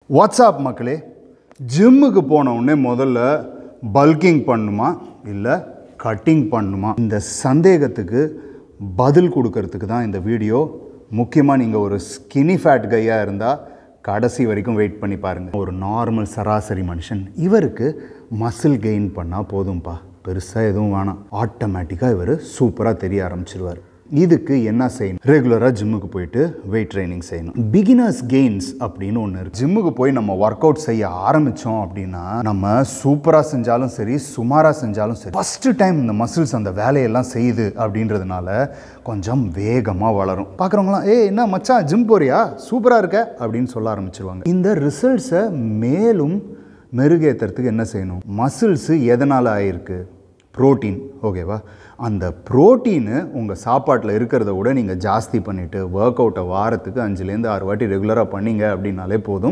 WhatsApp மக்களே ஜிம்முக்கு போன உடனே முதல்ல பல்கிங் பண்ணுமா இல்லை கட்டிங் பண்ணுமா இந்த சந்தேகத்துக்கு பதில் கொடுக்கறதுக்கு தான் இந்த வீடியோ முக்கியமாக நீங்கள் ஒரு ஸ்கினி ஃபேட் கையாக இருந்தால் கடைசி வரைக்கும் வெயிட் பண்ணி பாருங்கள் ஒரு நார்மல் சராசரி மனுஷன் இவருக்கு மசில் கெயின் பண்ணால் போதும்பா பெருசாக எதுவும் வேணாம் ஆட்டோமேட்டிக்காக இவர் சூப்பராக தெரிய ஆரம்பிச்சிருவார் இதுக்கு என்ன செய்யணும் ரெகுலராக ஜிம்முக்கு போயிட்டு வெயிட் ட்ரைனிங் செய்யணும் பிகினர்ஸ் கெயின்ஸ் அப்படின்னு ஒன்று இருக்குது ஜிம்முக்கு போய் நம்ம ஒர்க் அவுட் செய்ய ஆரம்பித்தோம் அப்படின்னா நம்ம சூப்பராக செஞ்சாலும் சரி சுமாராக செஞ்சாலும் சரி ஃபஸ்ட்டு டைம் இந்த மசில்ஸ் அந்த வேலையெல்லாம் செய்யுது அப்படின்றதுனால கொஞ்சம் வேகமாக வளரும் பார்க்குறவங்களாம் ஏய் என்ன மச்சான் ஜிம் போறியா சூப்பராக இருக்க அப்படின்னு சொல்ல ஆரம்பிச்சிருவாங்க இந்த ரிசல்ட்ஸை மேலும் மெருகேற்றுறதுக்கு என்ன செய்யணும் மசில்ஸு எதனால் ஆயிருக்கு புரோட்டீன் ஓகேவா அந்த புரோட்டீனு உங்கள் சாப்பாட்டில் இருக்கிறத விட நீங்கள் ஜாஸ்தி பண்ணிவிட்டு ஒர்க் அவுட்டை வாரத்துக்கு அஞ்சுலேருந்து ஆறு வாட்டி ரெகுலராக பண்ணீங்க அப்படின்னாலே போதும்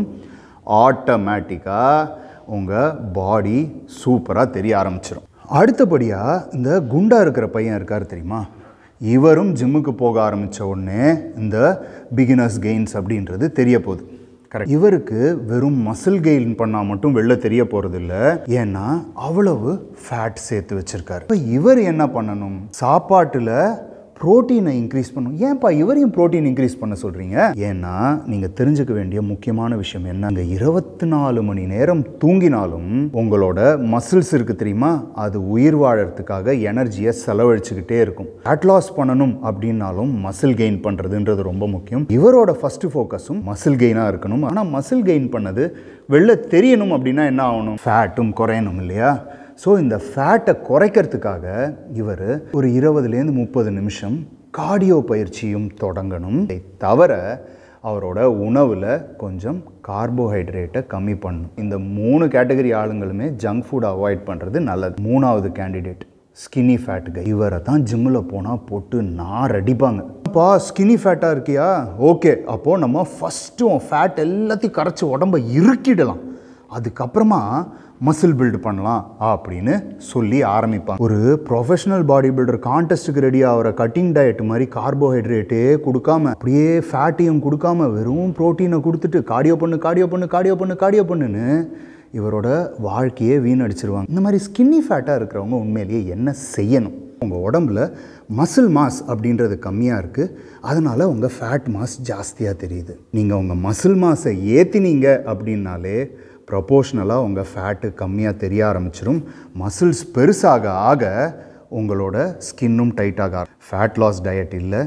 ஆட்டோமேட்டிக்காக உங்கள் பாடி சூப்பராக தெரிய ஆரம்பிச்சிடும் அடுத்தபடியாக இந்த குண்டா இருக்கிற பையன் இருக்கார் தெரியுமா இவரும் ஜிம்முக்கு போக ஆரம்பித்த உடனே இந்த பிகினர்ஸ் கெயின்ஸ் அப்படின்றது தெரிய போகுது கரெக்ட் இவருக்கு வெறும் மசில் கெயின் பண்ணால் மட்டும் வெளில தெரிய போகிறதில்ல ஏன்னா அவ்வளவு ஃபேட் சேர்த்து வச்சிருக்காரு இப்போ இவர் என்ன பண்ணணும் சாப்பாட்டில் புரோட்டீனை இன்க்ரீஸ் பண்ணும் ஏன்ப்பா இவரையும் புரோட்டீன் இன்க்ரீஸ் பண்ண சொல்கிறீங்க ஏன்னா நீங்கள் தெரிஞ்சுக்க வேண்டிய முக்கியமான விஷயம் என்ன இந்த இருபத்தி நாலு மணி நேரம் தூங்கினாலும் உங்களோட மசில்ஸ் இருக்குது தெரியுமா அது உயிர் வாழறதுக்காக எனர்ஜியை செலவழிச்சுக்கிட்டே இருக்கும் ஃபேட் லாஸ் பண்ணணும் அப்படின்னாலும் மசில் கெயின் பண்ணுறதுன்றது ரொம்ப முக்கியம் இவரோட ஃபஸ்ட்டு ஃபோக்கஸும் மசில் கெயினாக இருக்கணும் ஆனால் மசில் கெயின் பண்ணது வெளில தெரியணும் அப்படின்னா என்ன ஆகணும் ஃபேட்டும் குறையணும் இல்லையா ஸோ இந்த ஃபேட்டை குறைக்கிறதுக்காக இவர் ஒரு இருபதுலேருந்து முப்பது நிமிஷம் கார்டியோ பயிற்சியும் தொடங்கணும் இதை தவிர அவரோட உணவில் கொஞ்சம் கார்போஹைட்ரேட்டை கம்மி பண்ணணும் இந்த மூணு கேட்டகரி ஆளுங்களுமே ஜங்க் ஃபுட் அவாய்ட் பண்ணுறது நல்லது மூணாவது கேண்டிடேட் ஸ்கின்னி ஃபேட் கை இவரை தான் ஜிம்மில் போனால் போட்டு நார் அடிப்பாங்க அப்பா ஸ்கின்னி ஃபேட்டாக இருக்கியா ஓகே அப்போது நம்ம ஃபஸ்ட்டு ஃபேட் எல்லாத்தையும் கரைச்சி உடம்ப இறுக்கிடலாம் அதுக்கப்புறமா மசில் பில்டு பண்ணலாம் அப்படின்னு சொல்லி ஆரம்பிப்பாங்க ஒரு ப்ரொஃபஷனல் பாடி பில்டர் கான்டெஸ்ட்டுக்கு ரெடி ஆகிற கட்டிங் டயட் மாதிரி கார்போஹைட்ரேட்டே கொடுக்காம அப்படியே ஃபேட்டையும் கொடுக்காம வெறும் ப்ரோட்டீனை கொடுத்துட்டு கார்டியோ பண்ணு கார்டியோ பண்ணு கார்டியோ பண்ணு கார்டியோ பண்ணுன்னு இவரோட வாழ்க்கையே வீணடிச்சிருவாங்க இந்த மாதிரி ஸ்கின்னி ஃபேட்டாக இருக்கிறவங்க உண்மையிலேயே என்ன செய்யணும் உங்கள் உடம்புல மசில் மாஸ் அப்படின்றது கம்மியாக இருக்குது அதனால் உங்கள் ஃபேட் மாஸ் ஜாஸ்தியாக தெரியுது நீங்கள் உங்கள் மசில் மாஸை ஏற்றினீங்க அப்படின்னாலே ப்ரொபோஷ்னலாக உங்கள் ஃபேட்டு கம்மியாக தெரிய ஆரம்பிச்சிடும் மசில்ஸ் பெருசாக ஆக உங்களோட ஸ்கின்னும் டைட்டாக ஃபேட் லாஸ் டயட் இல்லை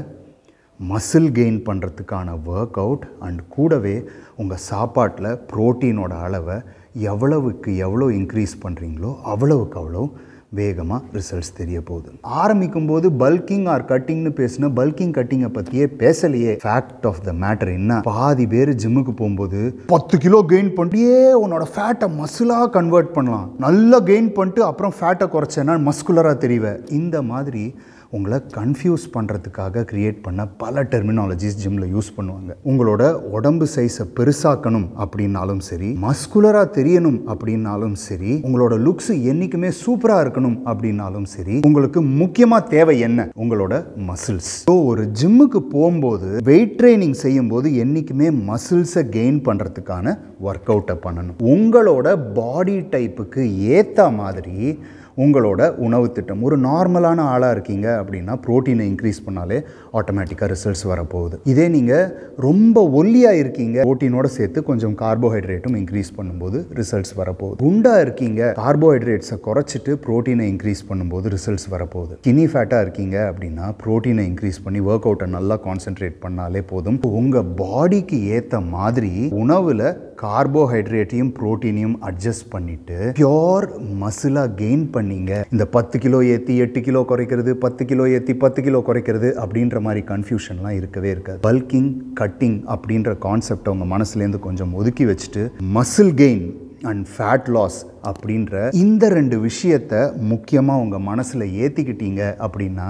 மசில் கெயின் பண்ணுறதுக்கான ஒர்க் அவுட் அண்ட் கூடவே உங்கள் சாப்பாட்டில் ப்ரோட்டீனோட அளவை எவ்வளவுக்கு எவ்வளோ இன்க்ரீஸ் பண்ணுறீங்களோ அவ்வளவுக்கு அவ்வளோ வேகமாக ரிசல்ட்ஸ் தெரிய போகுது ஆரம்பிக்கும் போது பல்கிங் ஆர் கட்டிங்னு பேசின பல்கிங் கட்டிங்கை பற்றியே பேசலையே ஃபேக்ட் ஆஃப் த மேட்டர் என்ன பாதி பேர் ஜிம்முக்கு போகும்போது பத்து கிலோ கெயின் பண்ணியே உன்னோட ஃபேட்டை மசிலாக கன்வெர்ட் பண்ணலாம் நல்லா கெயின் பண்ணிட்டு அப்புறம் ஃபேட்டை குறைச்சேன்னா மஸ்குலராக தெரிவேன் இந்த மாதிரி உங்களை கன்ஃபியூஸ் பண்ணுறதுக்காக க்ரியேட் பண்ண பல டெர்மினாலஜிஸ் ஜிம்மில் யூஸ் பண்ணுவாங்க உங்களோட உடம்பு சைஸை பெருசாக்கணும் அப்படின்னாலும் சரி மஸ்குலராக தெரியணும் அப்படின்னாலும் சரி உங்களோட லுக்ஸ் என்றைக்குமே சூப்பராக இருக்கணும் அப்படின்னாலும் சரி உங்களுக்கு முக்கியமாக தேவை என்ன உங்களோட மசில்ஸ் ஸோ ஒரு ஜிம்முக்கு போகும்போது வெயிட் ட்ரைனிங் செய்யும்போது என்றைக்குமே மசில்ஸை கெயின் பண்ணுறதுக்கான ஒர்க் அவுட்டை பண்ணணும் உங்களோட பாடி டைப்புக்கு ஏற்ற மாதிரி உங்களோட உணவு திட்டம் ஒரு நார்மலான ஆளாக இருக்கீங்க அப்படின்னா ப்ரோட்டீனை இன்க்ரீஸ் பண்ணாலே ஆட்டோமேட்டிக்காக ரிசல்ட்ஸ் வரப்போகுது இதே நீங்கள் ரொம்ப ஒல்லியாக இருக்கீங்க ப்ரோட்டீனோட சேர்த்து கொஞ்சம் கார்போஹைட்ரேட்டும் இன்க்ரீஸ் பண்ணும்போது ரிசல்ட்ஸ் வரப்போகுது குண்டாக இருக்கீங்க கார்போஹைட்ரேட்ஸை குறைச்சிட்டு ப்ரோட்டீனை இன்க்ரீஸ் பண்ணும்போது ரிசல்ட்ஸ் வரப்போகுது கினி ஃபேட்டாக இருக்கீங்க அப்படின்னா ப்ரோட்டீனை இன்க்ரீஸ் பண்ணி ஒர்க் அவுட்டை நல்லா கான்சென்ட்ரேட் பண்ணாலே போதும் உங்கள் பாடிக்கு ஏற்ற மாதிரி உணவில் கார்போஹைட்ரேட்டையும் ப்ரோட்டீனையும் அட்ஜஸ்ட் பண்ணிட்டு பியோர் மசிலாக கெயின் பண்ணீங்க இந்த பத்து கிலோ ஏற்றி எட்டு கிலோ குறைக்கிறது பத்து கிலோ ஏற்றி பத்து கிலோ குறைக்கிறது அப்படின்ற மாதிரி கன்ஃபியூஷன்லாம் இருக்கவே இருக்காது பல்கிங் கட்டிங் அப்படின்ற கான்செப்டை உங்கள் மனசுலேருந்து கொஞ்சம் ஒதுக்கி வச்சுட்டு muscle gain and fat loss அப்படின்ற இந்த ரெண்டு விஷயத்தை முக்கியமாக உங்கள் மனசில் ஏற்றிக்கிட்டீங்க அப்படின்னா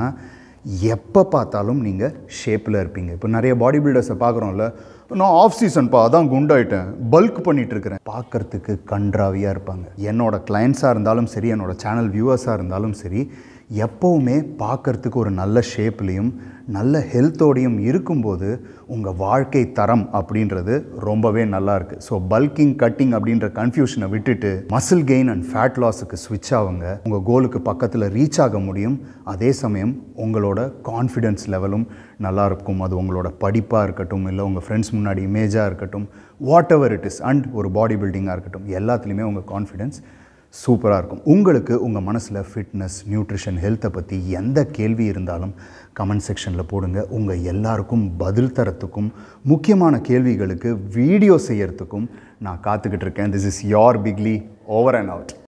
எப்போ பார்த்தாலும் நீங்கள் ஷேப்பில் இருப்பீங்க இப்போ நிறைய பாடி பில்டர்ஸை பார்க்குறோம்ல நான் ஆஃப் சீசன்ப்பா அதான் குண்டாயிட்டேன் பல்க் பண்ணிட்டு இருக்கிறேன் பார்க்கறதுக்கு கன்றாவியாக இருப்பாங்க என்னோட கிளைண்ட்ஸாக இருந்தாலும் சரி என்னோட சேனல் வியூவர்ஸாக இருந்தாலும் சரி எப்போவுமே பார்க்கறதுக்கு ஒரு நல்ல ஷேப்லேயும் நல்ல ஹெல்த்தோடையும் இருக்கும்போது உங்கள் வாழ்க்கை தரம் அப்படின்றது ரொம்பவே நல்லா இருக்குது ஸோ பல்கிங் கட்டிங் அப்படின்ற கன்ஃபியூஷனை விட்டுட்டு மசில் கெயின் அண்ட் ஃபேட் லாஸுக்கு ஸ்விட்ச் ஆகுங்க உங்கள் கோலுக்கு பக்கத்தில் ரீச் ஆக முடியும் அதே சமயம் உங்களோட கான்ஃபிடென்ஸ் லெவலும் நல்லா இருக்கும் அது உங்களோட படிப்பாக இருக்கட்டும் இல்லை உங்கள் ஃப்ரெண்ட்ஸ் முன்னாடி இமேஜாக இருக்கட்டும் whatever it is and ஒரு பாடி பில்டிங்காக இருக்கட்டும் எல்லாத்துலேயுமே உங்கள் கான்ஃபிடென்ஸ் சூப்பராக இருக்கும் உங்களுக்கு உங்கள் மனசில் ஃபிட்னஸ் நியூட்ரிஷன் ஹெல்த்தை பற்றி எந்த கேள்வி இருந்தாலும் கமெண்ட் செக்ஷனில் போடுங்க உங்கள் எல்லாருக்கும் பதில் தரத்துக்கும் முக்கியமான கேள்விகளுக்கு வீடியோ செய்யறதுக்கும் நான் காத்துக்கிட்டு இருக்கேன் this is your bigly over and out